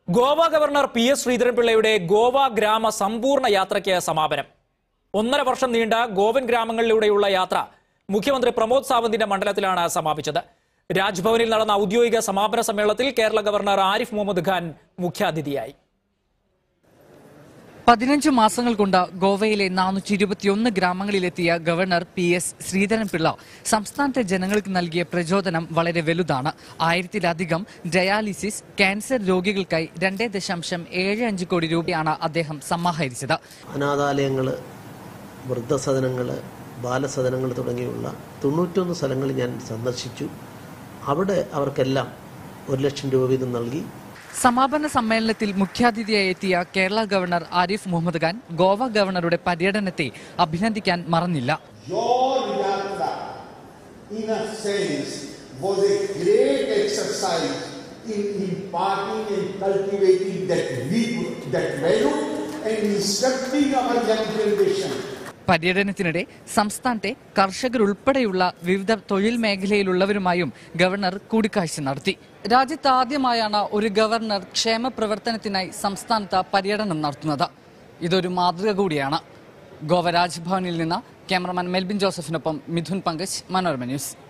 Goa governor P S ശ്രീധരൻപിള്ളയുടെ ഗോവ ഗ്രാമ സമ്പൂർണ്ണ യാത്രയ്ക്ക് സമാപനം ഒന്നര വർഷം നീണ്ട ഗോവൻ ഗ്രാമങ്ങളിലൂടെയുള്ള യാത്ര മുഖ്യമന്ത്രി പ്രമോദ് സാവന്തിന്റെ മണ്ഡലത്തിലാണ് സമാപിച്ചത് രാജ്ഭവനിൽ നടന്ന ഔദ്യോഗിക സമാപന സമ്മേളനത്തിൽ കേരള ഗവർണർ ആരിഫ് മുഹമ്മദ് ഖാൻ മുഖ്യാതിഥിയായി പതിനഞ്ച് മാസങ്ങൾ കൊണ്ട് ഗോവയിലെ നാനൂറ്റി ഇരുപത്തിയൊന്ന് ഗ്രാമങ്ങളിലെത്തിയ ഗവർണർ പി എസ് ശ്രീധരൻപിള്ള സംസ്ഥാനത്തെ ജനങ്ങൾക്ക് നൽകിയ പ്രചോദനം വളരെ വലുതാണ് ആയിരത്തിലധികം ഡയാലിസിസ് ക്യാൻസർ രോഗികൾക്കായി രണ്ടേ ദശാംശം ഏഴ് അഞ്ച് കോടി രൂപയാണ് അദ്ദേഹം സമാഹരിച്ചത് അനാഥാലയങ്ങൾ വൃദ്ധസദനങ്ങൾ ബാലസദനങ്ങൾ തുടങ്ങിയുള്ള തൊണ്ണൂറ്റൊന്ന് സ്ഥലങ്ങൾ ഞാൻ സന്ദർശിച്ചു അവിടെ അവർക്കെല്ലാം ഒരു ലക്ഷം രൂപ വീതം നൽകി സമാപന സമ്മേളനത്തിൽ മുഖ്യാതിഥിയായി എത്തിയ കേരള ഗവർണർ ആരിഫ് മുഹമ്മദ് ഖാൻ ഗോവ ഗവർണറുടെ പര്യടനത്തെ അഭിനന്ദിക്കാൻ മറന്നില്ല Your yatra, in a sense, was a great exercise in imparting and cultivating that, vi- that value and instructing our young generation. പര്യടനത്തിനിടെ സംസ്ഥാനത്തെ കർഷകരുൾപ്പെടെയുള്ള വിവിധ തൊഴിൽ മേഖലയിലുള്ളവരുമായും ഗവർണർ കൂടിക്കാഴ്ച നടത്തി രാജ്യത്ത് ആദ്യമായാണ് ഒരു ഗവർണർ ക്ഷേമ പ്രവർത്തനത്തിനായി സംസ്ഥാനത്ത് പര്യടനം നടത്തുന്നത് ഇതൊരു മാതൃക കൂടിയാണ് ഗോവ രാജ്ഭവനിൽ നിന്ന് ക്യാമറമാൻ മെൽബിൻ ജോസഫിനൊപ്പം മിഥുൻ പങ്കജ് മനോരമ ന്യൂസ്